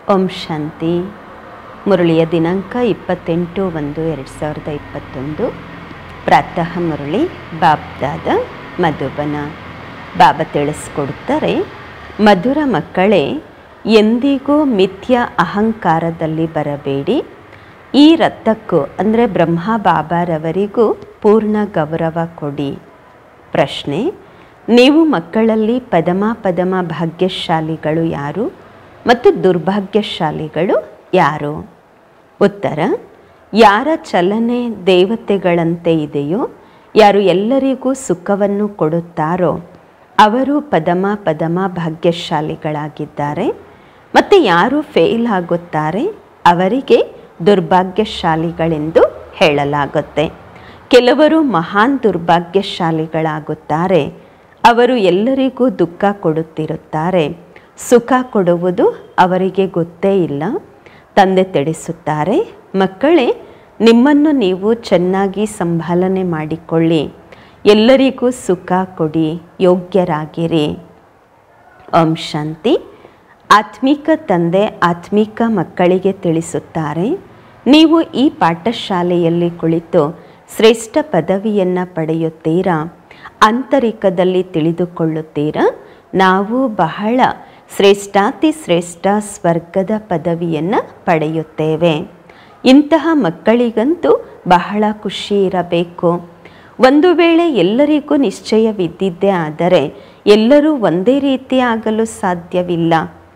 ಓಂ ಶಾಂತಿ ಮುರಳಿಯ ದಿನಾಂಕ ಇಪ್ಪತ್ತೆಂಟು ಒಂದು ಎರಡು ಸಾವಿರದ ಇಪ್ಪತ್ತೊಂದು ಪ್ರಾತಃ ಮುರಳಿ ಬಾಬ್ದಾದ ಮಧುಬನ ಬಾಬಾ ತಿಳಿಸ್ಕೊಡ್ತಾರೆ ಮಧುರ ಮಕ್ಕಳೇ ಎಂದಿಗೂ ಮಿಥ್ಯ ಅಹಂಕಾರದಲ್ಲಿ ಬರಬೇಡಿ ಈ ರಥಕ್ಕೂ ಅಂದರೆ ಬ್ರಹ್ಮ ಬಾಬಾರವರಿಗೂ ಪೂರ್ಣ ಗೌರವ ಕೊಡಿ ಪ್ರಶ್ನೆ ನೀವು ಮಕ್ಕಳಲ್ಲಿ ಪದಮ ಪದಮ ಭಾಗ್ಯಶಾಲಿಗಳು ಯಾರು ಮತ್ತು ದುರ್ಭಾಗ್ಯಶಾಲಿಗಳು ಯಾರು ಉತ್ತರ ಯಾರ ಚಲನೆ ದೇವತೆಗಳಂತೆ ಇದೆಯೋ ಯಾರು ಎಲ್ಲರಿಗೂ ಸುಖವನ್ನು ಕೊಡುತ್ತಾರೋ ಅವರು ಪದಮ ಪದಮ ಭಾಗ್ಯಶಾಲಿಗಳಾಗಿದ್ದಾರೆ ಮತ್ತು ಯಾರು ಫೇಲ್ ಆಗುತ್ತಾರೆ ಅವರಿಗೆ ದುರ್ಭಾಗ್ಯಶಾಲಿಗಳೆಂದು ಹೇಳಲಾಗುತ್ತೆ ಕೆಲವರು ಮಹಾನ್ ದುರ್ಭಾಗ್ಯಶಾಲಿಗಳಾಗುತ್ತಾರೆ ಅವರು ಎಲ್ಲರಿಗೂ ದುಃಖ ಕೊಡುತ್ತಿರುತ್ತಾರೆ ಸುಖ ಕೊಡುವುದು ಅವರಿಗೆ ಗೊತ್ತೇ ಇಲ್ಲ ತಂದೆ ತಿಳಿಸುತ್ತಾರೆ ಮಕ್ಕಳೇ ನಿಮ್ಮನ್ನು ನೀವು ಚೆನ್ನಾಗಿ ಸಂಭಾಲನೆ ಮಾಡಿಕೊಳ್ಳಿ ಎಲ್ಲರಿಗೂ ಸುಖ ಕೊಡಿ ಯೋಗ್ಯರಾಗಿರಿ ಓಂ ಶಾಂತಿ ಆತ್ಮಿಕ ತಂದೆ ಆತ್ಮಿಕ ಮಕ್ಕಳಿಗೆ ತಿಳಿಸುತ್ತಾರೆ ನೀವು ಈ ಪಾಠಶಾಲೆಯಲ್ಲಿ ಕುಳಿತು ಶ್ರೇಷ್ಠ ಪದವಿಯನ್ನು ಪಡೆಯುತ್ತೀರಾ ಆಂತರಿಕದಲ್ಲಿ ತಿಳಿದುಕೊಳ್ಳುತ್ತೀರಾ ನಾವು ಬಹಳ ಶ್ರೇಷ್ಠಾತಿ ಶ್ರೇಷ್ಠ ಸ್ವರ್ಗದ ಪದವಿಯನ್ನು ಪಡೆಯುತ್ತೇವೆ ಇಂತಹ ಮಕ್ಕಳಿಗಂತೂ ಬಹಳ ಖುಷಿ ಇರಬೇಕು ಒಂದು ವೇಳೆ ಎಲ್ಲರಿಗೂ ನಿಶ್ಚಯವಿದ್ದಿದ್ದೇ ಆದರೆ ಎಲ್ಲರೂ ಒಂದೇ ರೀತಿ ಆಗಲು ಸಾಧ್ಯವಿಲ್ಲ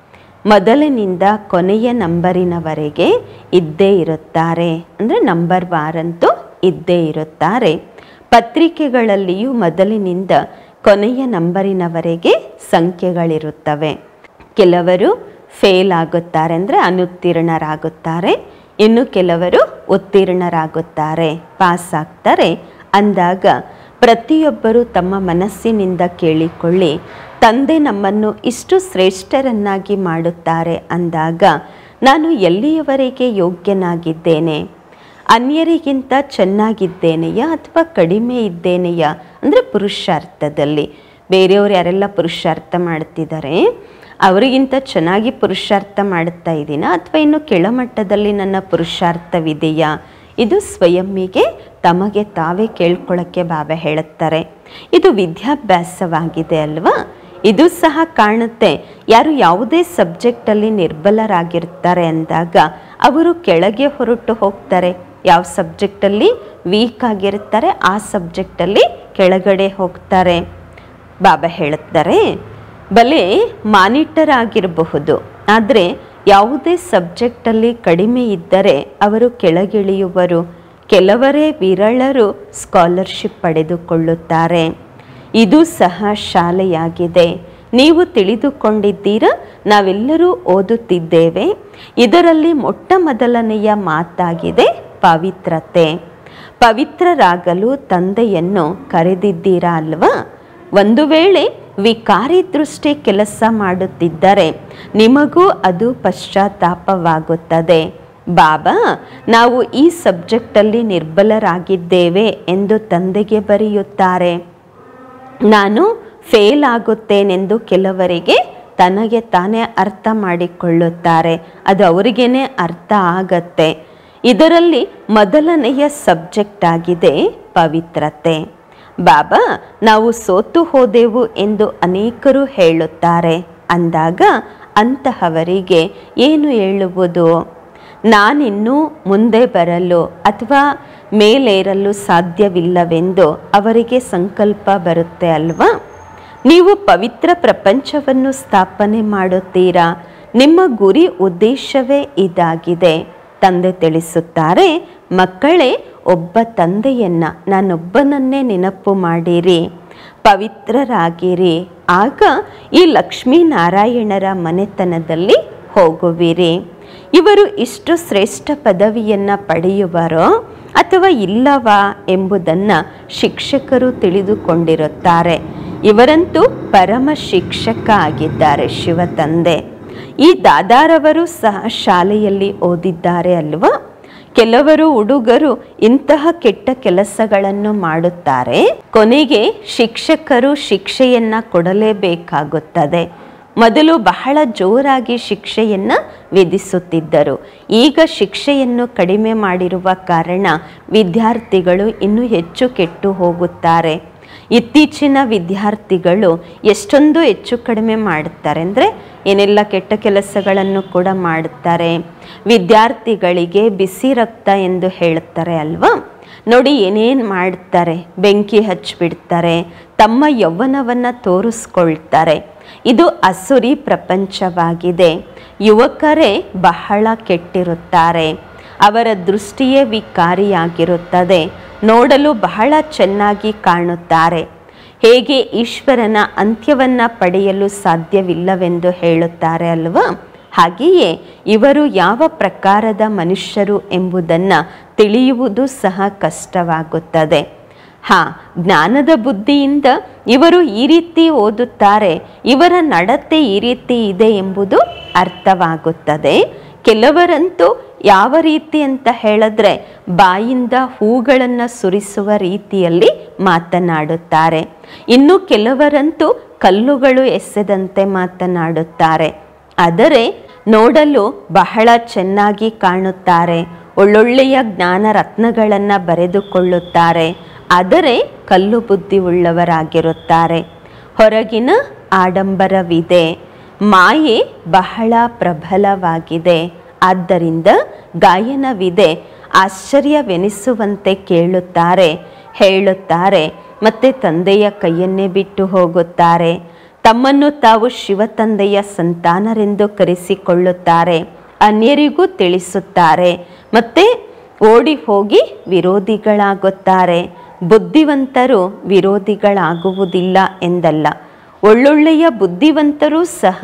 ಮೊದಲಿನಿಂದ ಕೊನೆಯ ನಂಬರಿನವರೆಗೆ ಇದ್ದೇ ಇರುತ್ತಾರೆ ಅಂದರೆ ನಂಬರ್ ವಾರಂತೂ ಇದ್ದೇ ಇರುತ್ತಾರೆ ಪತ್ರಿಕೆಗಳಲ್ಲಿಯೂ ಮೊದಲಿನಿಂದ ಕೊನೆಯ ನಂಬರಿನವರೆಗೆ ಸಂಖ್ಯೆಗಳಿರುತ್ತವೆ ಕೆಲವರು ಫೇಲ್ ಆಗುತ್ತಾರೆ ಅಂದರೆ ಅನುತ್ತೀರ್ಣರಾಗುತ್ತಾರೆ ಇನ್ನು ಕೆಲವರು ಉತ್ತೀರ್ಣರಾಗುತ್ತಾರೆ ಪಾಸ್ ಆಗ್ತಾರೆ ಅಂದಾಗ ಪ್ರತಿಯೊಬ್ಬರು ತಮ್ಮ ಮನಸ್ಸಿನಿಂದ ಕೇಳಿಕೊಳ್ಳಿ ತಂದೆ ನಮ್ಮನ್ನು ಇಷ್ಟು ಶ್ರೇಷ್ಠರನ್ನಾಗಿ ಮಾಡುತ್ತಾರೆ ಅಂದಾಗ ನಾನು ಎಲ್ಲಿಯವರೆಗೆ ಯೋಗ್ಯನಾಗಿದ್ದೇನೆ ಅನ್ಯರಿಗಿಂತ ಚೆನ್ನಾಗಿದ್ದೇನೆಯಾ ಅಥವಾ ಕಡಿಮೆ ಇದ್ದೇನೆಯಾ ಅಂದರೆ ಪುರುಷಾರ್ಥದಲ್ಲಿ ಬೇರೆಯವರು ಯಾರೆಲ್ಲ ಪುರುಷಾರ್ಥ ಮಾಡ್ತಿದ್ದಾರೆ ಅವರಿಗಿಂತ ಚೆನ್ನಾಗಿ ಪುರುಷಾರ್ಥ ಮಾಡುತ್ತಾ ಇದ್ದೀನಾ ಅಥವಾ ಇನ್ನು ಕೆಳಮಟ್ಟದಲ್ಲಿ ನನ್ನ ಪುರುಷಾರ್ಥವಿದೆಯಾ ಇದು ಸ್ವಯಂಮಿಗೆ ತಮಗೆ ತಾವೇ ಕೇಳ್ಕೊಳ್ಳೋಕ್ಕೆ ಬಾಬಾ ಹೇಳುತ್ತಾರೆ ಇದು ವಿದ್ಯಾಭ್ಯಾಸವಾಗಿದೆ ಅಲ್ವಾ ಇದು ಸಹ ಕಾಣುತ್ತೆ ಯಾರು ಯಾವುದೇ ಸಬ್ಜೆಕ್ಟಲ್ಲಿ ನಿರ್ಬಲರಾಗಿರ್ತಾರೆ ಅಂದಾಗ ಅವರು ಕೆಳಗೆ ಹೊರಟು ಹೋಗ್ತಾರೆ ಯಾವ ಸಬ್ಜೆಕ್ಟಲ್ಲಿ ವೀಕ್ ಆಗಿರ್ತಾರೆ ಆ ಸಬ್ಜೆಕ್ಟಲ್ಲಿ ಕೆಳಗಡೆ ಹೋಗ್ತಾರೆ ಬಾಬಾ ಹೇಳುತ್ತಾರೆ ಬಲೆ ಮಾನಿಟರ್ ಆಗಿರಬಹುದು ಆದರೆ ಯಾವುದೇ ಸಬ್ಜೆಕ್ಟಲ್ಲಿ ಕಡಿಮೆ ಇದ್ದರೆ ಅವರು ಕೆಳಗಿಳಿಯುವರು ಕೆಲವರೇ ವಿರಳರು ಸ್ಕಾಲರ್ಶಿಪ್ ಪಡೆದುಕೊಳ್ಳುತ್ತಾರೆ ಇದು ಸಹ ಶಾಲೆಯಾಗಿದೆ ನೀವು ತಿಳಿದುಕೊಂಡಿದ್ದೀರಾ ನಾವೆಲ್ಲರೂ ಓದುತ್ತಿದ್ದೇವೆ ಇದರಲ್ಲಿ ಮೊಟ್ಟ ಮೊದಲನೆಯ ಮಾತಾಗಿದೆ ಪವಿತ್ರತೆ ಪವಿತ್ರರಾಗಲು ತಂದೆಯನ್ನು ಕರೆದಿದ್ದೀರಾ ಅಲ್ವಾ ಒಂದು ವೇಳೆ ವಿಕಾರಿ ದೃಷ್ಟಿ ಕೆಲಸ ಮಾಡುತ್ತಿದ್ದರೆ ನಿಮಗೂ ಅದು ಪಶ್ಚಾತ್ತಾಪವಾಗುತ್ತದೆ ಬಾಬಾ ನಾವು ಈ ಸಬ್ಜೆಕ್ಟಲ್ಲಿ ನಿರ್ಬಲರಾಗಿದ್ದೇವೆ ಎಂದು ತಂದೆಗೆ ಬರೆಯುತ್ತಾರೆ ನಾನು ಫೇಲ್ ಆಗುತ್ತೇನೆಂದು ಕೆಲವರಿಗೆ ತನಗೆ ತಾನೇ ಅರ್ಥ ಮಾಡಿಕೊಳ್ಳುತ್ತಾರೆ ಅದು ಅವರಿಗೇನೆ ಅರ್ಥ ಆಗತ್ತೆ ಇದರಲ್ಲಿ ಮೊದಲನೆಯ ಸಬ್ಜೆಕ್ಟ್ ಆಗಿದೆ ಪವಿತ್ರತೆ ಬಾಬಾ ನಾವು ಸೋತು ಹೋದೆವು ಎಂದು ಅನೇಕರು ಹೇಳುತ್ತಾರೆ ಅಂದಾಗ ಅಂತಹವರಿಗೆ ಏನು ಹೇಳುವುದು ನಾನಿನ್ನೂ ಮುಂದೆ ಬರಲು ಅಥವಾ ಮೇಲೇರಲು ಸಾಧ್ಯವಿಲ್ಲವೆಂದು ಅವರಿಗೆ ಸಂಕಲ್ಪ ಬರುತ್ತೆ ಅಲ್ವಾ ನೀವು ಪವಿತ್ರ ಪ್ರಪಂಚವನ್ನು ಸ್ಥಾಪನೆ ಮಾಡುತ್ತೀರಾ ನಿಮ್ಮ ಗುರಿ ಉದ್ದೇಶವೇ ಇದಾಗಿದೆ ತಂದೆ ತಿಳಿಸುತ್ತಾರೆ ಮಕ್ಕಳೇ ಒಬ್ಬ ತಂದೆಯನ್ನ ನಾನೊಬ್ಬನನ್ನೇ ನೆನಪು ಮಾಡಿರಿ ಪವಿತ್ರರಾಗಿರಿ ಆಗ ಈ ಲಕ್ಷ್ಮೀನಾರಾಯಣರ ಮನೆತನದಲ್ಲಿ ಹೋಗುವಿರಿ ಇವರು ಇಷ್ಟು ಶ್ರೇಷ್ಠ ಪದವಿಯನ್ನು ಪಡೆಯುವರೋ ಅಥವಾ ಇಲ್ಲವಾ ಎಂಬುದನ್ನು ಶಿಕ್ಷಕರು ತಿಳಿದುಕೊಂಡಿರುತ್ತಾರೆ ಇವರಂತೂ ಪರಮ ಶಿಕ್ಷಕ ಆಗಿದ್ದಾರೆ ಶಿವ ತಂದೆ ಈ ದಾದಾರವರು ಸಹ ಶಾಲೆಯಲ್ಲಿ ಓದಿದ್ದಾರೆ ಅಲ್ವಾ ಕೆಲವರು ಹುಡುಗರು ಇಂತಹ ಕೆಟ್ಟ ಕೆಲಸಗಳನ್ನು ಮಾಡುತ್ತಾರೆ ಕೊನೆಗೆ ಶಿಕ್ಷಕರು ಶಿಕ್ಷೆಯನ್ನ ಕೊಡಲೇಬೇಕಾಗುತ್ತದೆ ಮೊದಲು ಬಹಳ ಜೋರಾಗಿ ಶಿಕ್ಷೆಯನ್ನು ವಿಧಿಸುತ್ತಿದ್ದರು ಈಗ ಶಿಕ್ಷೆಯನ್ನು ಕಡಿಮೆ ಮಾಡಿರುವ ಕಾರಣ ವಿದ್ಯಾರ್ಥಿಗಳು ಇನ್ನೂ ಹೆಚ್ಚು ಕೆಟ್ಟು ಹೋಗುತ್ತಾರೆ ಇತ್ತೀಚಿನ ವಿದ್ಯಾರ್ಥಿಗಳು ಎಷ್ಟೊಂದು ಹೆಚ್ಚು ಕಡಿಮೆ ಮಾಡುತ್ತಾರೆ ಅಂದರೆ ಏನೆಲ್ಲ ಕೆಟ್ಟ ಕೆಲಸಗಳನ್ನು ಕೂಡ ಮಾಡುತ್ತಾರೆ ವಿದ್ಯಾರ್ಥಿಗಳಿಗೆ ಬಿಸಿ ರಕ್ತ ಎಂದು ಹೇಳುತ್ತಾರೆ ಅಲ್ವಾ ನೋಡಿ ಏನೇನು ಮಾಡ್ತಾರೆ ಬೆಂಕಿ ಹಚ್ಚಿಬಿಡ್ತಾರೆ ತಮ್ಮ ಯೌವನವನ್ನು ತೋರಿಸ್ಕೊಳ್ತಾರೆ ಇದು ಅಸುರಿ ಪ್ರಪಂಚವಾಗಿದೆ ಯುವಕರೇ ಬಹಳ ಕೆಟ್ಟಿರುತ್ತಾರೆ ಅವರ ದೃಷ್ಟಿಯೇ ವಿಕಾರಿಯಾಗಿರುತ್ತದೆ ನೋಡಲು ಬಹಳ ಚೆನ್ನಾಗಿ ಕಾಣುತ್ತಾರೆ ಹೇಗೆ ಈಶ್ವರನ ಅಂತ್ಯವನ್ನು ಪಡೆಯಲು ಸಾಧ್ಯವಿಲ್ಲವೆಂದು ಹೇಳುತ್ತಾರೆ ಅಲ್ವಾ ಹಾಗೆಯೇ ಇವರು ಯಾವ ಪ್ರಕಾರದ ಮನುಷ್ಯರು ಎಂಬುದನ್ನು ತಿಳಿಯುವುದು ಸಹ ಕಷ್ಟವಾಗುತ್ತದೆ ಹಾ ಜ್ಞಾನದ ಬುದ್ಧಿಯಿಂದ ಇವರು ಈ ರೀತಿ ಓದುತ್ತಾರೆ ಇವರ ನಡತೆ ಈ ರೀತಿ ಇದೆ ಎಂಬುದು ಅರ್ಥವಾಗುತ್ತದೆ ಕೆಲವರಂತೂ ಯಾವ ರೀತಿ ಅಂತ ಹೇಳಿದ್ರೆ ಬಾಯಿಂದ ಹೂಗಳನ್ನು ಸುರಿಸುವ ರೀತಿಯಲ್ಲಿ ಮಾತನಾಡುತ್ತಾರೆ ಇನ್ನು ಕೆಲವರಂತೂ ಕಲ್ಲುಗಳು ಎಸೆದಂತೆ ಮಾತನಾಡುತ್ತಾರೆ ಆದರೆ ನೋಡಲು ಬಹಳ ಚೆನ್ನಾಗಿ ಕಾಣುತ್ತಾರೆ ಒಳ್ಳೊಳ್ಳೆಯ ಜ್ಞಾನ ರತ್ನಗಳನ್ನು ಬರೆದುಕೊಳ್ಳುತ್ತಾರೆ ಆದರೆ ಕಲ್ಲು ಬುದ್ಧಿ ಉಳ್ಳವರಾಗಿರುತ್ತಾರೆ ಹೊರಗಿನ ಆಡಂಬರವಿದೆ ಮಾಯೆ ಬಹಳ ಪ್ರಬಲವಾಗಿದೆ ಆದ್ದರಿಂದ ಗಾಯನವಿದೆ ಆಶ್ಚರ್ಯವೆನಿಸುವಂತೆ ಕೇಳುತ್ತಾರೆ ಹೇಳುತ್ತಾರೆ ಮತ್ತೆ ತಂದೆಯ ಕೈಯನ್ನೇ ಬಿಟ್ಟು ಹೋಗುತ್ತಾರೆ ತಮ್ಮನ್ನು ತಾವು ಶಿವತಂದೆಯ ಸಂತಾನರೆಂದು ಕರೆಸಿಕೊಳ್ಳುತ್ತಾರೆ ಅನ್ಯರಿಗೂ ತಿಳಿಸುತ್ತಾರೆ ಮತ್ತೆ ಓಡಿ ಹೋಗಿ ವಿರೋಧಿಗಳಾಗುತ್ತಾರೆ ಬುದ್ಧಿವಂತರು ವಿರೋಧಿಗಳಾಗುವುದಿಲ್ಲ ಎಂದಲ್ಲ ಒಳ್ಳೊಳ್ಳೆಯ ಬುದ್ಧಿವಂತರೂ ಸಹ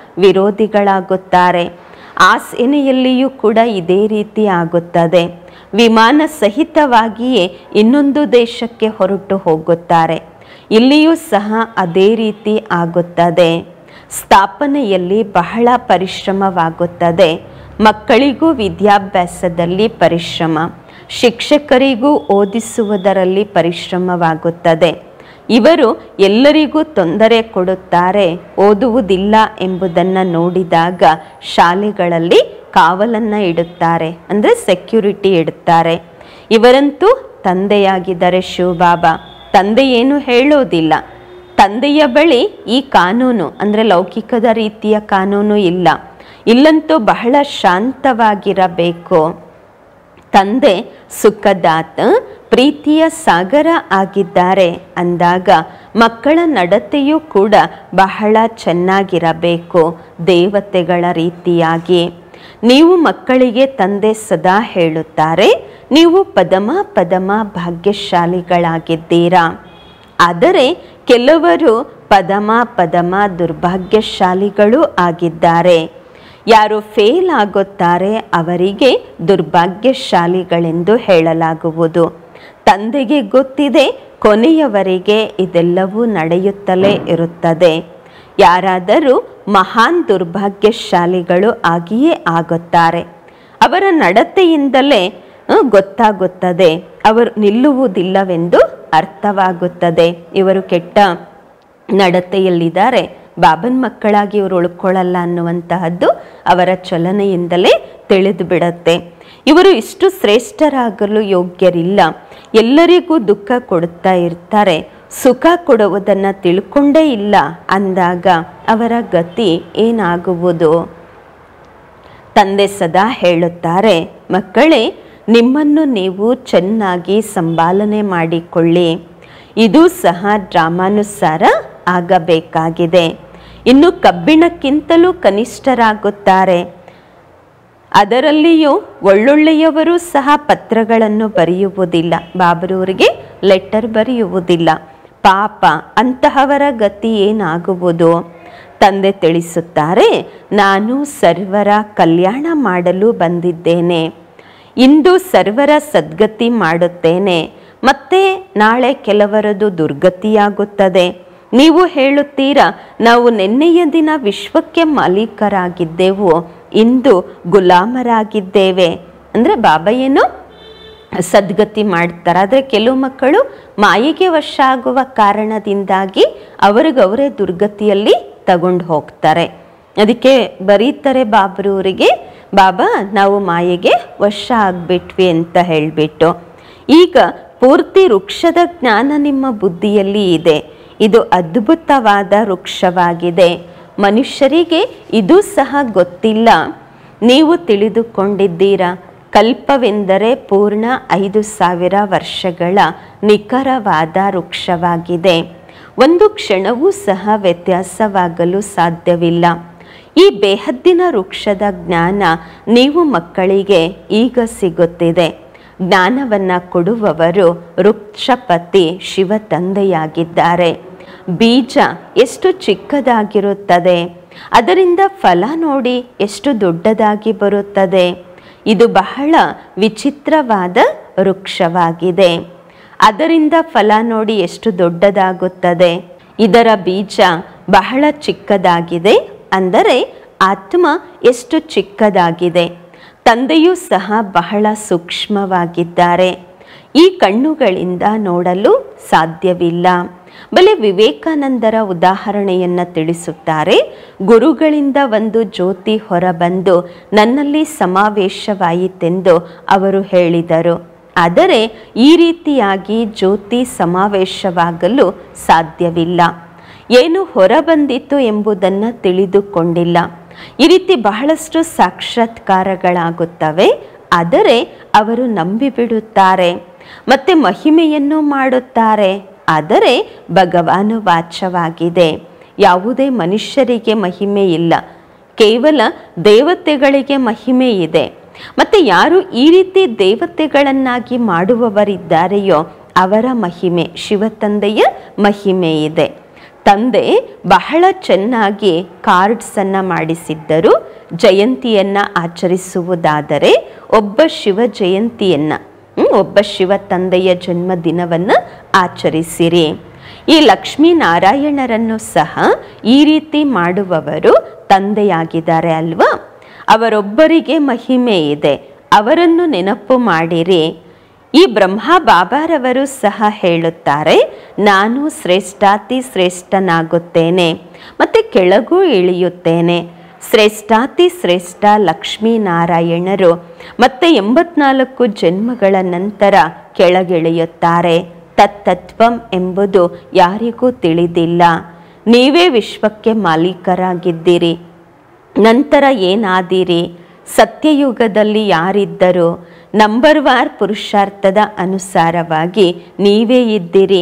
ವಿರೋಧಿಗಳಾಗುತ್ತಾರೆ ಆ ಸೇನೆಯಲ್ಲಿಯೂ ಕೂಡ ಇದೇ ರೀತಿ ಆಗುತ್ತದೆ ವಿಮಾನ ಸಹಿತವಾಗಿಯೇ ಇನ್ನೊಂದು ದೇಶಕ್ಕೆ ಹೊರಟು ಹೋಗುತ್ತಾರೆ ಇಲ್ಲಿಯೂ ಸಹ ಅದೇ ರೀತಿ ಆಗುತ್ತದೆ ಸ್ಥಾಪನೆಯಲ್ಲಿ ಬಹಳ ಪರಿಶ್ರಮವಾಗುತ್ತದೆ ಮಕ್ಕಳಿಗೂ ವಿದ್ಯಾಭ್ಯಾಸದಲ್ಲಿ ಪರಿಶ್ರಮ ಶಿಕ್ಷಕರಿಗೂ ಓದಿಸುವುದರಲ್ಲಿ ಪರಿಶ್ರಮವಾಗುತ್ತದೆ ಇವರು ಎಲ್ಲರಿಗೂ ತೊಂದರೆ ಕೊಡುತ್ತಾರೆ ಓದುವುದಿಲ್ಲ ಎಂಬುದನ್ನು ನೋಡಿದಾಗ ಶಾಲೆಗಳಲ್ಲಿ ಕಾವಲನ್ನು ಇಡುತ್ತಾರೆ ಅಂದರೆ ಸೆಕ್ಯೂರಿಟಿ ಇಡುತ್ತಾರೆ ಇವರಂತೂ ತಂದೆಯಾಗಿದ್ದಾರೆ ಶಿವಬಾಬಾ ತಂದೆ ಏನು ಹೇಳೋದಿಲ್ಲ ತಂದೆಯ ಬಳಿ ಈ ಕಾನೂನು ಅಂದರೆ ಲೌಕಿಕದ ರೀತಿಯ ಕಾನೂನು ಇಲ್ಲ ಇಲ್ಲಂತೂ ಬಹಳ ಶಾಂತವಾಗಿರಬೇಕು ತಂದೆ ಸುಖದಾತ ಪ್ರೀತಿಯ ಸಾಗರ ಆಗಿದ್ದಾರೆ ಅಂದಾಗ ಮಕ್ಕಳ ನಡತೆಯೂ ಕೂಡ ಬಹಳ ಚೆನ್ನಾಗಿರಬೇಕು ದೇವತೆಗಳ ರೀತಿಯಾಗಿ ನೀವು ಮಕ್ಕಳಿಗೆ ತಂದೆ ಸದಾ ಹೇಳುತ್ತಾರೆ ನೀವು ಪದಮ ಪದಮ ಭಾಗ್ಯಶಾಲಿಗಳಾಗಿದ್ದೀರಾ ಆದರೆ ಕೆಲವರು ಪದಮ ಪದಮ ದುರ್ಭಾಗ್ಯಶಾಲಿಗಳೂ ಆಗಿದ್ದಾರೆ ಯಾರು ಫೇಲ್ ಆಗುತ್ತಾರೆ ಅವರಿಗೆ ದುರ್ಭಾಗ್ಯಶಾಲಿಗಳೆಂದು ಹೇಳಲಾಗುವುದು ತಂದೆಗೆ ಗೊತ್ತಿದೆ ಕೊನೆಯವರೆಗೆ ಇದೆಲ್ಲವೂ ನಡೆಯುತ್ತಲೇ ಇರುತ್ತದೆ ಯಾರಾದರೂ ಮಹಾನ್ ದುರ್ಭಾಗ್ಯಶಾಲಿಗಳು ಆಗಿಯೇ ಆಗುತ್ತಾರೆ ಅವರ ನಡತೆಯಿಂದಲೇ ಆ, ಗೊತ್ತಾಗುತ್ತದೆ ಅವರು ನಿಲ್ಲುವುದಿಲ್ಲವೆಂದು ಅರ್ಥವಾಗುತ್ತದೆ ಇವರು ಕೆಟ್ಟ ನಡತೆಯಲ್ಲಿದ್ದಾರೆ ಬಾಬನ್ ಮಕ್ಕಳಾಗಿ ಇವರು ಉಳ್ಕೊಳ್ಳಲ್ಲ ಅನ್ನುವಂತಹದ್ದು ಅವರ ಚಲನೆಯಿಂದಲೇ ತಿಳಿದು ಬಿಡತ್ತೆ ಇವರು ಇಷ್ಟು ಶ್ರೇಷ್ಠರಾಗಲು ಯೋಗ್ಯರಿಲ್ಲ ಎಲ್ಲರಿಗೂ ದುಃಖ ಕೊಡುತ್ತಾ ಇರ್ತಾರೆ ಸುಖ ಕೊಡುವುದನ್ನು ತಿಳ್ಕೊಂಡೇ ಇಲ್ಲ ಅಂದಾಗ ಅವರ ಗತಿ ಏನಾಗುವುದು ತಂದೆ ಸದಾ ಹೇಳುತ್ತಾರೆ ಮಕ್ಕಳೇ ನಿಮ್ಮನ್ನು ನೀವು ಚೆನ್ನಾಗಿ ಸಂಪಾಲನೆ ಮಾಡಿಕೊಳ್ಳಿ ಇದು ಸಹ ಡ್ರಾಮಾನುಸಾರ ಆಗಬೇಕಾಗಿದೆ ಇನ್ನು ಕಬ್ಬಿಣಕ್ಕಿಂತಲೂ ಕನಿಷ್ಠರಾಗುತ್ತಾರೆ ಅದರಲ್ಲಿಯೂ ಒಳ್ಳೊಳ್ಳೆಯವರು ಸಹ ಪತ್ರಗಳನ್ನು ಬರೆಯುವುದಿಲ್ಲ ಬಾಬರವರಿಗೆ ಲೆಟರ್ ಬರೆಯುವುದಿಲ್ಲ ಪಾಪ ಅಂತಹವರ ಗತಿ ಏನಾಗುವುದು ತಂದೆ ತಿಳಿಸುತ್ತಾರೆ ನಾನು ಸರ್ವರ ಕಲ್ಯಾಣ ಮಾಡಲು ಬಂದಿದ್ದೇನೆ ಇಂದು ಸರ್ವರ ಸದ್ಗತಿ ಮಾಡುತ್ತೇನೆ ಮತ್ತೆ ನಾಳೆ ಕೆಲವರದು ದುರ್ಗತಿಯಾಗುತ್ತದೆ ನೀವು ಹೇಳುತ್ತೀರಾ ನಾವು ನಿನ್ನೆಯ ದಿನ ವಿಶ್ವಕ್ಕೆ ಮಾಲೀಕರಾಗಿದ್ದೆವು ಇಂದು ಗುಲಾಮರಾಗಿದ್ದೇವೆ ಅಂದರೆ ಬಾಬಾ ಏನು ಸದ್ಗತಿ ಮಾಡ್ತಾರೆ ಆದರೆ ಕೆಲವು ಮಕ್ಕಳು ಮಾಯೆಗೆ ವಶ ಆಗುವ ಕಾರಣದಿಂದಾಗಿ ಅವರಿಗವರೇ ದುರ್ಗತಿಯಲ್ಲಿ ತಗೊಂಡು ಹೋಗ್ತಾರೆ ಅದಕ್ಕೆ ಬರೀತಾರೆ ಬಾಬ್ರೂರಿಗೆ ಬಾಬಾ ನಾವು ಮಾಯೆಗೆ ವಶ ಆಗ್ಬಿಟ್ವಿ ಅಂತ ಹೇಳಿಬಿಟ್ಟು ಈಗ ಪೂರ್ತಿ ವೃಕ್ಷದ ಜ್ಞಾನ ನಿಮ್ಮ ಬುದ್ಧಿಯಲ್ಲಿ ಇದೆ ಇದು ಅದ್ಭುತವಾದ ವೃಕ್ಷವಾಗಿದೆ ಮನುಷ್ಯರಿಗೆ ಇದು ಸಹ ಗೊತ್ತಿಲ್ಲ ನೀವು ತಿಳಿದುಕೊಂಡಿದ್ದೀರಾ ಕಲ್ಪವೆಂದರೆ ಪೂರ್ಣ ಐದು ಸಾವಿರ ವರ್ಷಗಳ ನಿಖರವಾದ ವೃಕ್ಷವಾಗಿದೆ ಒಂದು ಕ್ಷಣವೂ ಸಹ ವ್ಯತ್ಯಾಸವಾಗಲು ಸಾಧ್ಯವಿಲ್ಲ ಈ ಬೇಹದ್ದಿನ ವೃಕ್ಷದ ಜ್ಞಾನ ನೀವು ಮಕ್ಕಳಿಗೆ ಈಗ ಸಿಗುತ್ತಿದೆ ಜ್ಞಾನವನ್ನು ಕೊಡುವವರು ವೃಕ್ಷಪತಿ ಶಿವ ತಂದೆಯಾಗಿದ್ದಾರೆ ಬೀಜ ಎಷ್ಟು ಚಿಕ್ಕದಾಗಿರುತ್ತದೆ ಅದರಿಂದ ಫಲ ನೋಡಿ ಎಷ್ಟು ದೊಡ್ಡದಾಗಿ ಬರುತ್ತದೆ ಇದು ಬಹಳ ವಿಚಿತ್ರವಾದ ವೃಕ್ಷವಾಗಿದೆ ಅದರಿಂದ ಫಲ ನೋಡಿ ಎಷ್ಟು ದೊಡ್ಡದಾಗುತ್ತದೆ ಇದರ ಬೀಜ ಬಹಳ ಚಿಕ್ಕದಾಗಿದೆ ಅಂದರೆ ಆತ್ಮ ಎಷ್ಟು ಚಿಕ್ಕದಾಗಿದೆ ತಂದೆಯೂ ಸಹ ಬಹಳ ಸೂಕ್ಷ್ಮವಾಗಿದ್ದಾರೆ ಈ ಕಣ್ಣುಗಳಿಂದ ನೋಡಲು ಸಾಧ್ಯವಿಲ್ಲ ಬಲೆ ವಿವೇಕಾನಂದರ ಉದಾಹರಣೆಯನ್ನು ತಿಳಿಸುತ್ತಾರೆ ಗುರುಗಳಿಂದ ಒಂದು ಜ್ಯೋತಿ ಹೊರಬಂದು ನನ್ನಲ್ಲಿ ಸಮಾವೇಶವಾಯಿತೆಂದು ಅವರು ಹೇಳಿದರು ಆದರೆ ಈ ರೀತಿಯಾಗಿ ಜ್ಯೋತಿ ಸಮಾವೇಶವಾಗಲು ಸಾಧ್ಯವಿಲ್ಲ ಏನು ಹೊರಬಂದಿತು ಎಂಬುದನ್ನು ತಿಳಿದುಕೊಂಡಿಲ್ಲ ಈ ರೀತಿ ಬಹಳಷ್ಟು ಸಾಕ್ಷಾತ್ಕಾರಗಳಾಗುತ್ತವೆ ಆದರೆ ಅವರು ನಂಬಿಬಿಡುತ್ತಾರೆ ಮತ್ತೆ ಮಹಿಮೆಯನ್ನು ಮಾಡುತ್ತಾರೆ ಆದರೆ ಭಗವಾನು ವಾಚವಾಗಿದೆ ಯಾವುದೇ ಮನುಷ್ಯರಿಗೆ ಮಹಿಮೆ ಇಲ್ಲ ಕೇವಲ ದೇವತೆಗಳಿಗೆ ಮಹಿಮೆ ಇದೆ ಮತ್ತೆ ಯಾರು ಈ ರೀತಿ ದೇವತೆಗಳನ್ನಾಗಿ ಮಾಡುವವರಿದ್ದಾರೆಯೋ ಅವರ ಮಹಿಮೆ ಶಿವತಂದೆಯ ಮಹಿಮೆ ಇದೆ ತಂದೆ ಬಹಳ ಚೆನ್ನಾಗಿ ಕಾರ್ಡ್ಸನ್ನು ಮಾಡಿಸಿದ್ದರು ಜಯಂತಿಯನ್ನು ಆಚರಿಸುವುದಾದರೆ ಒಬ್ಬ ಶಿವ ಜಯಂತಿಯನ್ನು ಒಬ್ಬ ಶಿವ ತಂದೆಯ ಜನ್ಮದಿನವನ್ನು ಆಚರಿಸಿರಿ ಈ ಲಕ್ಷ್ಮೀನಾರಾಯಣರನ್ನು ಸಹ ಈ ರೀತಿ ಮಾಡುವವರು ತಂದೆಯಾಗಿದ್ದಾರೆ ಅಲ್ವಾ ಅವರೊಬ್ಬರಿಗೆ ಮಹಿಮೆ ಇದೆ ಅವರನ್ನು ನೆನಪು ಮಾಡಿರಿ ಈ ಬ್ರಹ್ಮ ಬಾಬಾರವರು ಸಹ ಹೇಳುತ್ತಾರೆ ನಾನು ಶ್ರೇಷ್ಠಾತಿ ಶ್ರೇಷ್ಠನಾಗುತ್ತೇನೆ ಮತ್ತೆ ಕೆಳಗೂ ಇಳಿಯುತ್ತೇನೆ ಶ್ರೇಷ್ಠಾತಿ ಶ್ರೇಷ್ಠ ಲಕ್ಷ್ಮೀನಾರಾಯಣರು ಮತ್ತೆ ಎಂಬತ್ನಾಲ್ಕು ಜನ್ಮಗಳ ನಂತರ ಕೆಳಗಿಳಿಯುತ್ತಾರೆ ತತ್ತತ್ವಂ ಎಂಬುದು ಯಾರಿಗೂ ತಿಳಿದಿಲ್ಲ ನೀವೇ ವಿಶ್ವಕ್ಕೆ ಮಾಲೀಕರಾಗಿದ್ದೀರಿ ನಂತರ ಏನಾದಿರಿ ಸತ್ಯಯುಗದಲ್ಲಿ ಯಾರಿದ್ದರು ನಂಬರ್ ವಾರ್ ಪುರುಷಾರ್ಥದ ಅನುಸಾರವಾಗಿ ನೀವೇ ಇದ್ದಿರಿ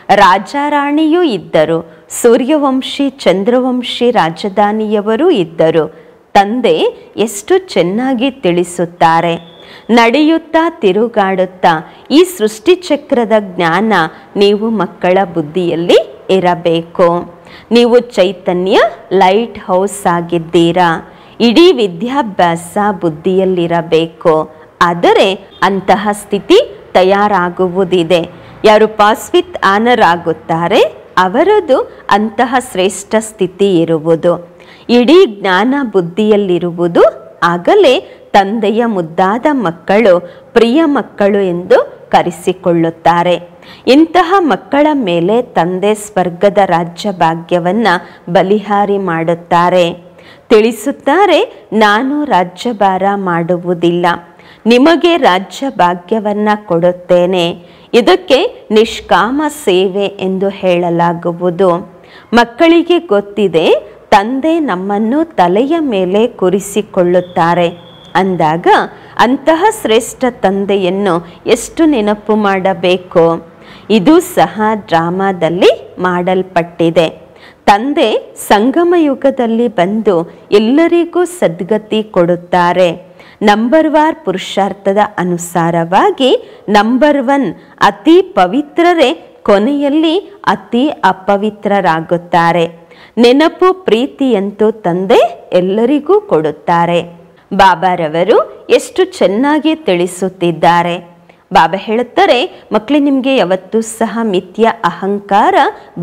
ರಾಜಾರಾಣಿಯೂ ಇದ್ದರು ಸೂರ್ಯವಂಶಿ ಚಂದ್ರವಂಶಿ ರಾಜಧಾನಿಯವರೂ ಇದ್ದರು ತಂದೆ ಎಷ್ಟು ಚೆನ್ನಾಗಿ ತಿಳಿಸುತ್ತಾರೆ ನಡೆಯುತ್ತಾ ತಿರುಗಾಡುತ್ತಾ ಈ ಸೃಷ್ಟಿಚಕ್ರದ ಜ್ಞಾನ ನೀವು ಮಕ್ಕಳ ಬುದ್ಧಿಯಲ್ಲಿ ಇರಬೇಕು ನೀವು ಚೈತನ್ಯ ಲೈಟ್ ಹೌಸ್ ಆಗಿದ್ದೀರಾ ಇಡೀ ವಿದ್ಯಾಭ್ಯಾಸ ಬುದ್ಧಿಯಲ್ಲಿರಬೇಕು ಆದರೆ ಅಂತಹ ಸ್ಥಿತಿ ತಯಾರಾಗುವುದಿದೆ ಯಾರು ಪಾಸ್ ವಿತ್ ಆನರ್ ಆಗುತ್ತಾರೆ ಅವರದು ಅಂತಹ ಶ್ರೇಷ್ಠ ಸ್ಥಿತಿ ಇರುವುದು ಇಡೀ ಜ್ಞಾನ ಬುದ್ಧಿಯಲ್ಲಿರುವುದು ಆಗಲೇ ತಂದೆಯ ಮುದ್ದಾದ ಮಕ್ಕಳು ಪ್ರಿಯ ಮಕ್ಕಳು ಎಂದು ಕರೆಸಿಕೊಳ್ಳುತ್ತಾರೆ ಇಂತಹ ಮಕ್ಕಳ ಮೇಲೆ ತಂದೆ ಸ್ವರ್ಗದ ರಾಜ್ಯ ಭಾಗ್ಯವನ್ನು ಬಲಿಹಾರಿ ಮಾಡುತ್ತಾರೆ ತಿಳಿಸುತ್ತಾರೆ ನಾನು ರಾಜ್ಯಭಾರ ಮಾಡುವುದಿಲ್ಲ ನಿಮಗೆ ರಾಜ್ಯ ಭಾಗ್ಯವನ್ನು ಕೊಡುತ್ತೇನೆ ಇದಕ್ಕೆ ನಿಷ್ಕಾಮ ಸೇವೆ ಎಂದು ಹೇಳಲಾಗುವುದು ಮಕ್ಕಳಿಗೆ ಗೊತ್ತಿದೆ ತಂದೆ ನಮ್ಮನ್ನು ತಲೆಯ ಮೇಲೆ ಕೂರಿಸಿಕೊಳ್ಳುತ್ತಾರೆ ಅಂದಾಗ ಅಂತಹ ಶ್ರೇಷ್ಠ ತಂದೆಯನ್ನು ಎಷ್ಟು ನೆನಪು ಮಾಡಬೇಕು ಇದು ಸಹ ಡ್ರಾಮಾದಲ್ಲಿ ಮಾಡಲ್ಪಟ್ಟಿದೆ ತಂದೆ ಸಂಗಮ ಯುಗದಲ್ಲಿ ಬಂದು ಎಲ್ಲರಿಗೂ ಸದ್ಗತಿ ಕೊಡುತ್ತಾರೆ ನಂಬರ್ ವಾರ್ ಪುರುಷಾರ್ಥದ ಅನುಸಾರವಾಗಿ ನಂಬರ್ ಒನ್ ಅತಿ ಪವಿತ್ರರೇ ಕೊನೆಯಲ್ಲಿ ಅತಿ ಅಪವಿತ್ರರಾಗುತ್ತಾರೆ ನೆನಪು ಪ್ರೀತಿಯಂತೂ ತಂದೆ ಎಲ್ಲರಿಗೂ ಕೊಡುತ್ತಾರೆ ಬಾಬಾರವರು ಎಷ್ಟು ಚೆನ್ನಾಗಿ ತಿಳಿಸುತ್ತಿದ್ದಾರೆ ಬಾಬಾ ಹೇಳುತ್ತಾರೆ ಮಕ್ಕಳೇ ನಿಮಗೆ ಯಾವತ್ತೂ ಸಹ ಮಿಥ್ಯ ಅಹಂಕಾರ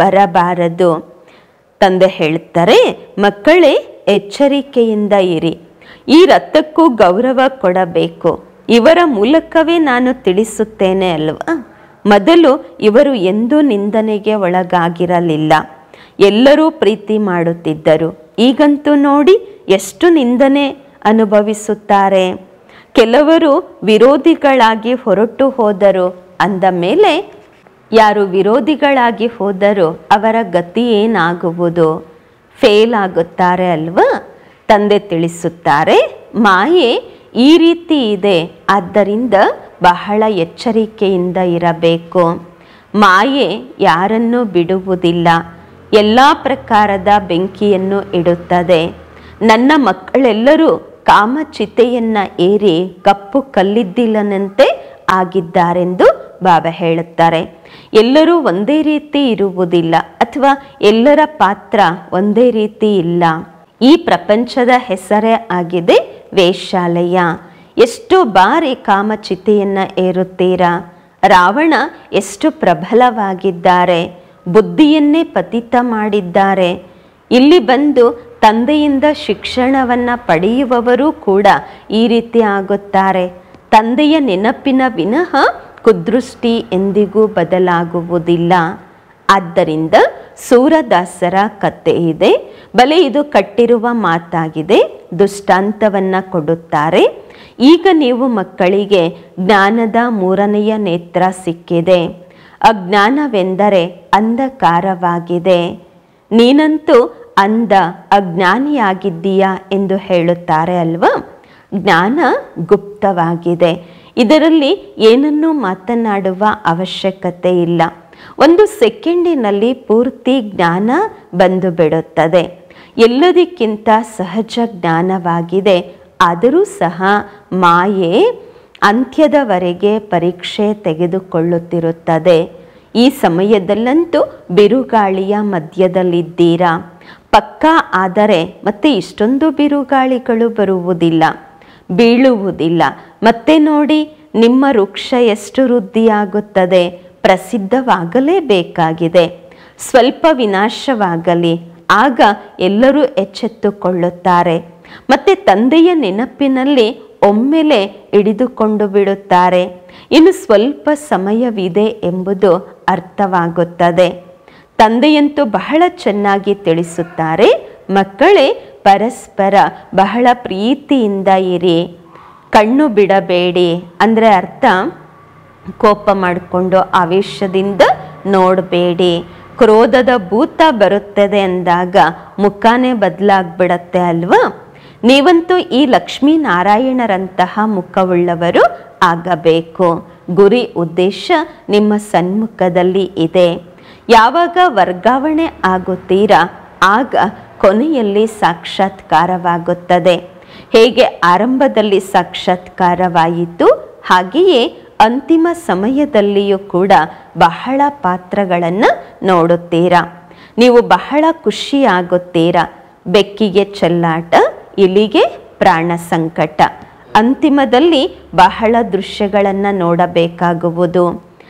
ಬರಬಾರದು ತಂದೆ ಹೇಳ್ತಾರೆ ಮಕ್ಕಳೇ ಎಚ್ಚರಿಕೆಯಿಂದ ಇರಿ ಈ ರಥಕ್ಕೂ ಗೌರವ ಕೊಡಬೇಕು ಇವರ ಮೂಲಕವೇ ನಾನು ತಿಳಿಸುತ್ತೇನೆ ಅಲ್ವಾ ಮೊದಲು ಇವರು ಎಂದೂ ನಿಂದನೆಗೆ ಒಳಗಾಗಿರಲಿಲ್ಲ ಎಲ್ಲರೂ ಪ್ರೀತಿ ಮಾಡುತ್ತಿದ್ದರು ಈಗಂತೂ ನೋಡಿ ಎಷ್ಟು ನಿಂದನೆ ಅನುಭವಿಸುತ್ತಾರೆ ಕೆಲವರು ವಿರೋಧಿಗಳಾಗಿ ಹೊರಟು ಹೋದರು ಅಂದ ಮೇಲೆ ಯಾರು ವಿರೋಧಿಗಳಾಗಿ ಹೋದರೋ ಅವರ ಗತಿ ಏನಾಗುವುದು ಫೇಲ್ ಆಗುತ್ತಾರೆ ಅಲ್ವಾ ತಂದೆ ತಿಳಿಸುತ್ತಾರೆ ಮಾಯೆ ಈ ರೀತಿ ಇದೆ ಆದ್ದರಿಂದ ಬಹಳ ಎಚ್ಚರಿಕೆಯಿಂದ ಇರಬೇಕು ಮಾಯೆ ಯಾರನ್ನೂ ಬಿಡುವುದಿಲ್ಲ ಎಲ್ಲ ಪ್ರಕಾರದ ಬೆಂಕಿಯನ್ನು ಇಡುತ್ತದೆ ನನ್ನ ಮಕ್ಕಳೆಲ್ಲರೂ ಕಾಮಚಿತೆಯನ್ನ ಏರಿ ಕಪ್ಪು ಕಲ್ಲಿದ್ದಿಲ್ಲನಂತೆ ಆಗಿದ್ದಾರೆಂದು ಬಾಬಾ ಹೇಳುತ್ತಾರೆ ಎಲ್ಲರೂ ಒಂದೇ ರೀತಿ ಇರುವುದಿಲ್ಲ ಅಥವಾ ಎಲ್ಲರ ಪಾತ್ರ ಒಂದೇ ರೀತಿ ಇಲ್ಲ ಈ ಪ್ರಪಂಚದ ಹೆಸರೇ ಆಗಿದೆ ವೇಶ್ಯಾಲಯ ಎಷ್ಟು ಬಾರಿ ಕಾಮಚಿತೆಯನ್ನ ಏರುತ್ತೀರಾ ರಾವಣ ಎಷ್ಟು ಪ್ರಬಲವಾಗಿದ್ದಾರೆ ಬುದ್ಧಿಯನ್ನೇ ಪತಿತ ಮಾಡಿದ್ದಾರೆ ಇಲ್ಲಿ ಬಂದು ತಂದೆಯಿಂದ ಶಿಕ್ಷಣವನ್ನ ಪಡೆಯುವವರು ಕೂಡ ಈ ರೀತಿ ಆಗುತ್ತಾರೆ ತಂದೆಯ ನೆನಪಿನ ವಿನಃ ಕುದೃಷ್ಟಿ ಎಂದಿಗೂ ಬದಲಾಗುವುದಿಲ್ಲ ಆದ್ದರಿಂದ ಸೂರದಾಸರ ಕತೆ ಇದೆ ಬಲೆ ಇದು ಕಟ್ಟಿರುವ ಮಾತಾಗಿದೆ ದುಷ್ಟಾಂತವನ್ನ ಕೊಡುತ್ತಾರೆ ಈಗ ನೀವು ಮಕ್ಕಳಿಗೆ ಜ್ಞಾನದ ಮೂರನೆಯ ನೇತ್ರ ಸಿಕ್ಕಿದೆ ಅಜ್ಞಾನವೆಂದರೆ ಅಂಧಕಾರವಾಗಿದೆ ನೀನಂತೂ ಅಂಧ ಅಜ್ಞಾನಿಯಾಗಿದ್ದೀಯಾ ಎಂದು ಹೇಳುತ್ತಾರೆ ಅಲ್ವಾ ಜ್ಞಾನ ಗುಪ್ತವಾಗಿದೆ ಇದರಲ್ಲಿ ಏನನ್ನೂ ಮಾತನಾಡುವ ಅವಶ್ಯಕತೆ ಇಲ್ಲ ಒಂದು ಸೆಕೆಂಡಿನಲ್ಲಿ ಪೂರ್ತಿ ಜ್ಞಾನ ಬಂದು ಬಿಡುತ್ತದೆ ಎಲ್ಲದಕ್ಕಿಂತ ಸಹಜ ಜ್ಞಾನವಾಗಿದೆ ಆದರೂ ಸಹ ಮಾಯೆ ಅಂತ್ಯದವರೆಗೆ ಪರೀಕ್ಷೆ ತೆಗೆದುಕೊಳ್ಳುತ್ತಿರುತ್ತದೆ ಈ ಸಮಯದಲ್ಲಂತೂ ಬಿರುಗಾಳಿಯ ಮಧ್ಯದಲ್ಲಿದ್ದೀರಾ ಪಕ್ಕಾ ಆದರೆ ಮತ್ತೆ ಇಷ್ಟೊಂದು ಬಿರುಗಾಳಿಗಳು ಬರುವುದಿಲ್ಲ ಬೀಳುವುದಿಲ್ಲ ಮತ್ತೆ ನೋಡಿ ನಿಮ್ಮ ವೃಕ್ಷ ಎಷ್ಟು ವೃದ್ಧಿಯಾಗುತ್ತದೆ ಪ್ರಸಿದ್ಧವಾಗಲೇಬೇಕಾಗಿದೆ ಸ್ವಲ್ಪ ವಿನಾಶವಾಗಲಿ ಆಗ ಎಲ್ಲರೂ ಎಚ್ಚೆತ್ತುಕೊಳ್ಳುತ್ತಾರೆ ಮತ್ತೆ ತಂದೆಯ ನೆನಪಿನಲ್ಲಿ ಒಮ್ಮೆಲೆ ಹಿಡಿದುಕೊಂಡು ಬಿಡುತ್ತಾರೆ ಇನ್ನು ಸ್ವಲ್ಪ ಸಮಯವಿದೆ ಎಂಬುದು ಅರ್ಥವಾಗುತ್ತದೆ ತಂದೆಯಂತೂ ಬಹಳ ಚೆನ್ನಾಗಿ ತಿಳಿಸುತ್ತಾರೆ ಮಕ್ಕಳೇ ಪರಸ್ಪರ ಬಹಳ ಪ್ರೀತಿಯಿಂದ ಇರಿ ಕಣ್ಣು ಬಿಡಬೇಡಿ ಅಂದರೆ ಅರ್ಥ ಕೋಪ ಮಾಡಿಕೊಂಡು ಆವೇಶದಿಂದ ನೋಡಬೇಡಿ ಕ್ರೋಧದ ಭೂತ ಬರುತ್ತದೆ ಅಂದಾಗ ಮುಖಾನೇ ಬದಲಾಗ್ಬಿಡತ್ತೆ ಅಲ್ವಾ ನೀವಂತೂ ಈ ಲಕ್ಷ್ಮೀನಾರಾಯಣರಂತಹ ಮುಖವುಳ್ಳವರು ಆಗಬೇಕು ಗುರಿ ಉದ್ದೇಶ ನಿಮ್ಮ ಸನ್ಮುಖದಲ್ಲಿ ಇದೆ ಯಾವಾಗ ವರ್ಗಾವಣೆ ಆಗುತ್ತೀರಾ ಆಗ ಕೊನೆಯಲ್ಲಿ ಸಾಕ್ಷಾತ್ಕಾರವಾಗುತ್ತದೆ ಹೇಗೆ ಆರಂಭದಲ್ಲಿ ಸಾಕ್ಷಾತ್ಕಾರವಾಯಿತು ಹಾಗೆಯೇ ಅಂತಿಮ ಸಮಯದಲ್ಲಿಯೂ ಕೂಡ ಬಹಳ ಪಾತ್ರಗಳನ್ನು ನೋಡುತ್ತೀರಾ ನೀವು ಬಹಳ ಖುಷಿಯಾಗುತ್ತೀರಾ ಬೆಕ್ಕಿಗೆ ಚೆಲ್ಲಾಟ ಇಲಿಗೆ ಪ್ರಾಣ ಸಂಕಟ ಅಂತಿಮದಲ್ಲಿ ಬಹಳ ದೃಶ್ಯಗಳನ್ನು ನೋಡಬೇಕಾಗುವುದು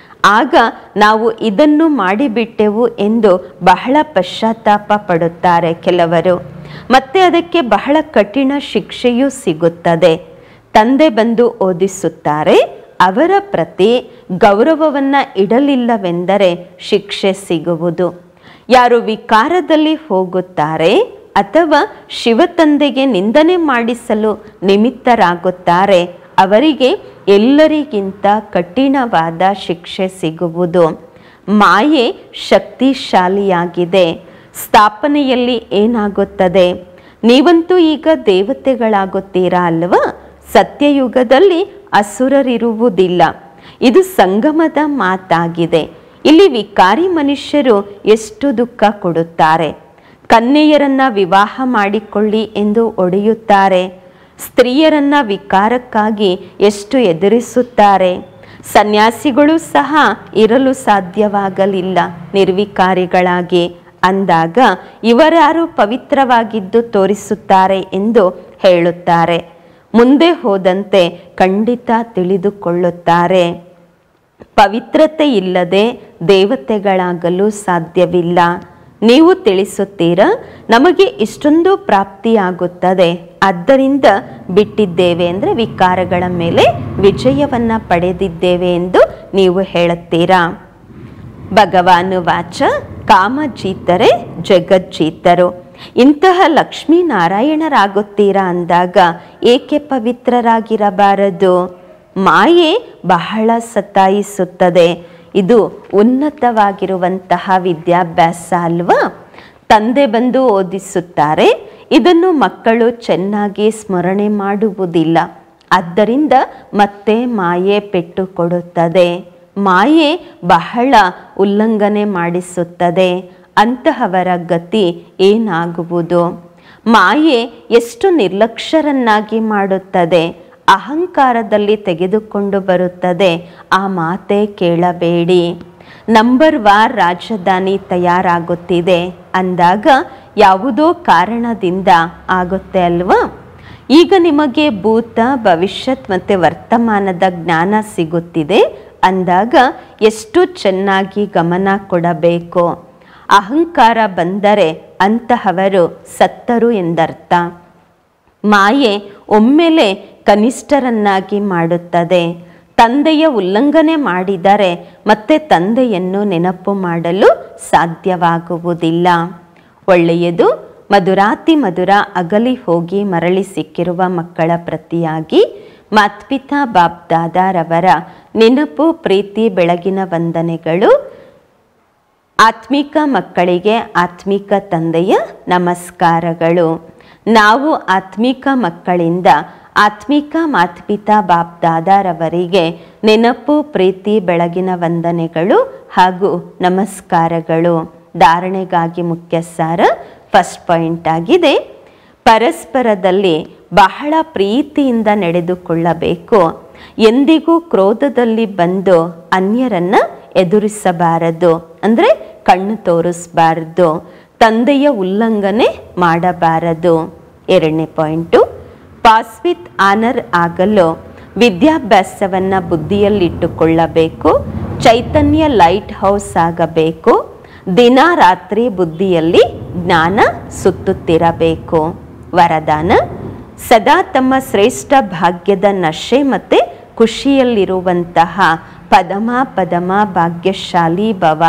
ಆಗ ನಾವು ಇದನ್ನು ಮಾಡಿಬಿಟ್ಟೆವು ಎಂದು ಬಹಳ ಪಶ್ಚಾತ್ತಾಪ ಪಡುತ್ತಾರೆ ಕೆಲವರು ಮತ್ತೆ ಅದಕ್ಕೆ ಬಹಳ ಕಠಿಣ ಶಿಕ್ಷೆಯೂ ಸಿಗುತ್ತದೆ ತಂದೆ ಬಂದು ಓದಿಸುತ್ತಾರೆ ಅವರ ಪ್ರತಿ ಗೌರವವನ್ನ ಇಡಲಿಲ್ಲವೆಂದರೆ ಶಿಕ್ಷೆ ಸಿಗುವುದು ಯಾರು ವಿಕಾರದಲ್ಲಿ ಹೋಗುತ್ತಾರೆ ಅಥವಾ ಶಿವತಂದೆಗೆ ನಿಂದನೆ ಮಾಡಿಸಲು ನಿಮಿತ್ತರಾಗುತ್ತಾರೆ ಅವರಿಗೆ ಎಲ್ಲರಿಗಿಂತ ಕಠಿಣವಾದ ಶಿಕ್ಷೆ ಸಿಗುವುದು ಮಾಯೆ ಶಕ್ತಿಶಾಲಿಯಾಗಿದೆ ಸ್ಥಾಪನೆಯಲ್ಲಿ ಏನಾಗುತ್ತದೆ ನೀವಂತೂ ಈಗ ದೇವತೆಗಳಾಗುತ್ತೀರಾ ಅಲ್ವಾ ಸತ್ಯಯುಗದಲ್ಲಿ ಅಸುರರಿರುವುದಿಲ್ಲ ಇದು ಸಂಗಮದ ಮಾತಾಗಿದೆ ಇಲ್ಲಿ ವಿಕಾರಿ ಮನುಷ್ಯರು ಎಷ್ಟು ದುಃಖ ಕೊಡುತ್ತಾರೆ ಕನ್ಯೆಯರನ್ನ ವಿವಾಹ ಮಾಡಿಕೊಳ್ಳಿ ಎಂದು ಒಡೆಯುತ್ತಾರೆ ಸ್ತ್ರೀಯರನ್ನ ವಿಕಾರಕ್ಕಾಗಿ ಎಷ್ಟು ಎದುರಿಸುತ್ತಾರೆ ಸನ್ಯಾಸಿಗಳು ಸಹ ಇರಲು ಸಾಧ್ಯವಾಗಲಿಲ್ಲ ನಿರ್ವಿಕಾರಿಗಳಾಗಿ ಅಂದಾಗ ಇವರ್ಯಾರು ಪವಿತ್ರವಾಗಿದ್ದು ತೋರಿಸುತ್ತಾರೆ ಎಂದು ಹೇಳುತ್ತಾರೆ ಮುಂದೆ ಹೋದಂತೆ ಖಂಡಿತ ತಿಳಿದುಕೊಳ್ಳುತ್ತಾರೆ ಪವಿತ್ರತೆ ಇಲ್ಲದೆ ದೇವತೆಗಳಾಗಲು ಸಾಧ್ಯವಿಲ್ಲ ನೀವು ತಿಳಿಸುತ್ತೀರಾ ನಮಗೆ ಇಷ್ಟೊಂದು ಪ್ರಾಪ್ತಿಯಾಗುತ್ತದೆ ಆದ್ದರಿಂದ ಬಿಟ್ಟಿದ್ದೇವೆ ಅಂದರೆ ವಿಕಾರಗಳ ಮೇಲೆ ವಿಜಯವನ್ನ ಪಡೆದಿದ್ದೇವೆ ಎಂದು ನೀವು ಹೇಳುತ್ತೀರಾ ಭಗವಾನು ವಾಚ ಕಾಮ ಜೀತರೆ ಜಗಜ್ಜೀತರು ಇಂತಹ ಲಕ್ಷ್ಮೀನಾರಾಯಣರಾಗುತ್ತೀರಾ ಅಂದಾಗ ಏಕೆ ಪವಿತ್ರರಾಗಿರಬಾರದು ಮಾಯೆ ಬಹಳ ಸತಾಯಿಸುತ್ತದೆ ಇದು ಉನ್ನತವಾಗಿರುವಂತಹ ವಿದ್ಯಾಭ್ಯಾಸ ಅಲ್ವಾ ತಂದೆ ಬಂದು ಓದಿಸುತ್ತಾರೆ ಇದನ್ನು ಮಕ್ಕಳು ಚೆನ್ನಾಗಿ ಸ್ಮರಣೆ ಮಾಡುವುದಿಲ್ಲ ಆದ್ದರಿಂದ ಮತ್ತೆ ಮಾಯೆ ಪೆಟ್ಟು ಕೊಡುತ್ತದೆ ಮಾಯೆ ಬಹಳ ಉಲ್ಲಂಘನೆ ಮಾಡಿಸುತ್ತದೆ ಅಂತಹವರ ಗತಿ ಏನಾಗುವುದು ಮಾಯೆ ಎಷ್ಟು ನಿರ್ಲಕ್ಷ್ಯರನ್ನಾಗಿ ಮಾಡುತ್ತದೆ ಅಹಂಕಾರದಲ್ಲಿ ತೆಗೆದುಕೊಂಡು ಬರುತ್ತದೆ ಆ ಮಾತೆ ಕೇಳಬೇಡಿ ನಂಬರ್ ವಾರ್ ರಾಜಧಾನಿ ತಯಾರಾಗುತ್ತಿದೆ ಅಂದಾಗ ಯಾವುದೋ ಕಾರಣದಿಂದ ಆಗುತ್ತೆ ಅಲ್ವಾ ಈಗ ನಿಮಗೆ ಭೂತ ಭವಿಷ್ಯತ್ ಮತ್ತು ವರ್ತಮಾನದ ಜ್ಞಾನ ಸಿಗುತ್ತಿದೆ ಅಂದಾಗ ಎಷ್ಟು ಚೆನ್ನಾಗಿ ಗಮನ ಕೊಡಬೇಕು ಅಹಂಕಾರ ಬಂದರೆ ಅಂತಹವರು ಸತ್ತರು ಎಂದರ್ಥ ಮಾಯೆ ಒಮ್ಮೆಲೆ ಕನಿಷ್ಠರನ್ನಾಗಿ ಮಾಡುತ್ತದೆ ತಂದೆಯ ಉಲ್ಲಂಘನೆ ಮಾಡಿದರೆ ಮತ್ತೆ ತಂದೆಯನ್ನು ನೆನಪು ಮಾಡಲು ಸಾಧ್ಯವಾಗುವುದಿಲ್ಲ ಒಳ್ಳೆಯದು ಮಧುರಾತಿ ಮಧುರ ಅಗಲಿ ಹೋಗಿ ಮರಳಿ ಸಿಕ್ಕಿರುವ ಮಕ್ಕಳ ಪ್ರತಿಯಾಗಿ ಮಾತ್ಪಿತಾ ಬಾಬ್ ದಾದಾರವರ ನೆನಪು ಪ್ರೀತಿ ಬೆಳಗಿನ ವಂದನೆಗಳು ಆತ್ಮಿಕ ಮಕ್ಕಳಿಗೆ ಆತ್ಮಿಕ ತಂದೆಯ ನಮಸ್ಕಾರಗಳು ನಾವು ಆತ್ಮಿಕ ಮಕ್ಕಳಿಂದ ಆತ್ಮಿಕ ಮಾತ್ಪಿತಾ ಬಾಪ್ ದಾದಾರವರಿಗೆ ನೆನಪು ಪ್ರೀತಿ ಬೆಳಗಿನ ವಂದನೆಗಳು ಹಾಗೂ ನಮಸ್ಕಾರಗಳು ಧಾರಣೆಗಾಗಿ ಮುಖ್ಯ ಸಾರ ಫಸ್ಟ್ ಪಾಯಿಂಟ್ ಆಗಿದೆ ಪರಸ್ಪರದಲ್ಲಿ ಬಹಳ ಪ್ರೀತಿಯಿಂದ ನಡೆದುಕೊಳ್ಳಬೇಕು ಎಂದಿಗೂ ಕ್ರೋಧದಲ್ಲಿ ಬಂದು ಅನ್ಯರನ್ನ ಎದುರಿಸಬಾರದು ಅಂದರೆ ಕಣ್ಣು ತೋರಿಸಬಾರದು ತಂದೆಯ ಉಲ್ಲಂಘನೆ ಮಾಡಬಾರದು ಎರಡನೇ ಪಾಯಿಂಟು ಪಾಸ್ ವಿತ್ ಆನರ್ ಆಗಲು ವಿದ್ಯಾಭ್ಯಾಸವನ್ನು ಬುದ್ಧಿಯಲ್ಲಿಟ್ಟುಕೊಳ್ಳಬೇಕು ಚೈತನ್ಯ ಲೈಟ್ ಹೌಸ್ ಆಗಬೇಕು ದಿನ ರಾತ್ರಿ ಬುದ್ಧಿಯಲ್ಲಿ ಜ್ಞಾನ ಸುತ್ತುತ್ತಿರಬೇಕು ವರದಾನ ಸದಾ ತಮ್ಮ ಶ್ರೇಷ್ಠ ಭಾಗ್ಯದ ನಶೆ ಮತ್ತು ಖುಷಿಯಲ್ಲಿರುವಂತಹ ಪದಮ ಪದಮ ಭಾಗ್ಯಶಾಲಿ ಭವ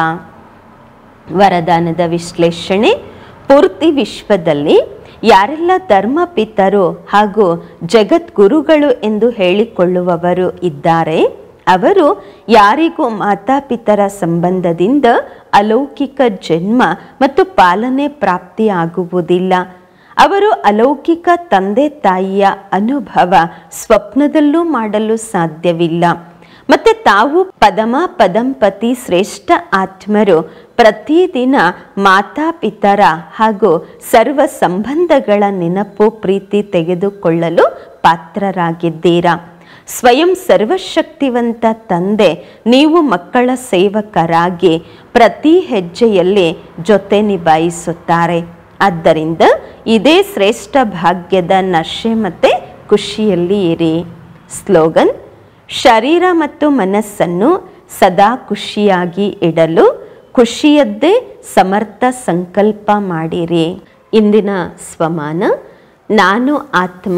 ವರದಾನದ ವಿಶ್ಲೇಷಣೆ ಪೂರ್ತಿ ವಿಶ್ವದಲ್ಲಿ ಯಾರೆಲ್ಲ ಧರ್ಮಪಿತರು ಹಾಗೂ ಜಗದ್ಗುರುಗಳು ಎಂದು ಹೇಳಿಕೊಳ್ಳುವವರು ಇದ್ದಾರೆ ಅವರು ಯಾರಿಗೂ ಮಾತಾಪಿತರ ಸಂಬಂಧದಿಂದ ಅಲೌಕಿಕ ಜನ್ಮ ಮತ್ತು ಪಾಲನೆ ಪ್ರಾಪ್ತಿಯಾಗುವುದಿಲ್ಲ ಅವರು ಅಲೌಕಿಕ ತಂದೆ ತಾಯಿಯ ಅನುಭವ ಸ್ವಪ್ನದಲ್ಲೂ ಮಾಡಲು ಸಾಧ್ಯವಿಲ್ಲ ಮತ್ತೆ ತಾವು ಪದಮ ಪದಂಪತಿ ಶ್ರೇಷ್ಠ ಆತ್ಮರು ಪ್ರತಿದಿನ ಮಾತಾಪಿತರ ಹಾಗೂ ಸರ್ವ ಸಂಬಂಧಗಳ ನೆನಪು ಪ್ರೀತಿ ತೆಗೆದುಕೊಳ್ಳಲು ಪಾತ್ರರಾಗಿದ್ದೀರಾ ಸ್ವಯಂ ಸರ್ವಶಕ್ತಿವಂತ ತಂದೆ ನೀವು ಮಕ್ಕಳ ಸೇವಕರಾಗಿ ಪ್ರತಿ ಹೆಜ್ಜೆಯಲ್ಲಿ ಜೊತೆ ನಿಭಾಯಿಸುತ್ತಾರೆ ಆದ್ದರಿಂದ ಇದೇ ಶ್ರೇಷ್ಠ ಭಾಗ್ಯದ ನಶೆ ಮತ್ತು ಖುಷಿಯಲ್ಲಿ ಇರಿ ಸ್ಲೋಗನ್ ಶರೀರ ಮತ್ತು ಮನಸ್ಸನ್ನು ಸದಾ ಖುಷಿಯಾಗಿ ಇಡಲು ಖುಷಿಯದ್ದೇ ಸಮರ್ಥ ಸಂಕಲ್ಪ ಮಾಡಿರಿ ಇಂದಿನ ಸ್ವಮಾನ ನಾನು ಆತ್ಮ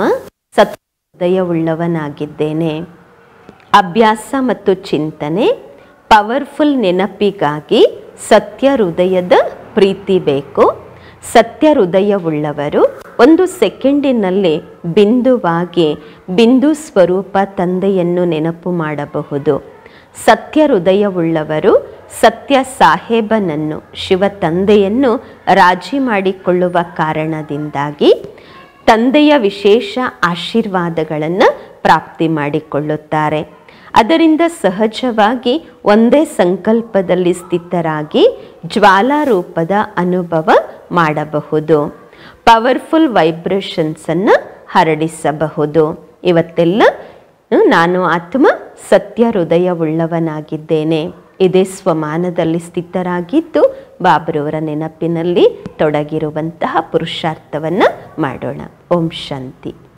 ಸತ್ಯವುಳ್ಳವನಾಗಿದ್ದೇನೆ ಅಭ್ಯಾಸ ಮತ್ತು ಚಿಂತನೆ ಪವರ್ಫುಲ್ ನೆನಪಿಗಾಗಿ ಸತ್ಯ ಹೃದಯದ ಪ್ರೀತಿ ಬೇಕು ಸತ್ಯ ಹೃದಯವುಳ್ಳವರು ಒಂದು ಸೆಕೆಂಡಿನಲ್ಲಿ ಬಿಂದುವಾಗಿ ಬಿಂದು ಸ್ವರೂಪ ತಂದೆಯನ್ನು ನೆನಪು ಮಾಡಬಹುದು ಸತ್ಯ ಹೃದಯವುಳ್ಳವರು ಸತ್ಯ ಸಾಹೇಬನನ್ನು ಶಿವ ತಂದೆಯನ್ನು ರಾಜಿ ಮಾಡಿಕೊಳ್ಳುವ ಕಾರಣದಿಂದಾಗಿ ತಂದೆಯ ವಿಶೇಷ ಆಶೀರ್ವಾದಗಳನ್ನು ಪ್ರಾಪ್ತಿ ಮಾಡಿಕೊಳ್ಳುತ್ತಾರೆ ಅದರಿಂದ ಸಹಜವಾಗಿ ಒಂದೇ ಸಂಕಲ್ಪದಲ್ಲಿ ಸ್ಥಿತರಾಗಿ ಜ್ವಾಲಾರೂಪದ ಅನುಭವ ಮಾಡಬಹುದು ಪವರ್ಫುಲ್ ವೈಬ್ರೇಷನ್ಸನ್ನು ಹರಡಿಸಬಹುದು ಇವತ್ತೆಲ್ಲ ನಾನು ಆತ್ಮ ಸತ್ಯ ಹೃದಯವುಳ್ಳವನಾಗಿದ್ದೇನೆ ಇದೇ ಸ್ವಮಾನದಲ್ಲಿ ಸ್ಥಿತರಾಗಿದ್ದು ಬಾಬ್ರವರ ನೆನಪಿನಲ್ಲಿ ತೊಡಗಿರುವಂತಹ ಪುರುಷಾರ್ಥವನ್ನು ಮಾಡೋಣ ಓಂ ಶಾಂತಿ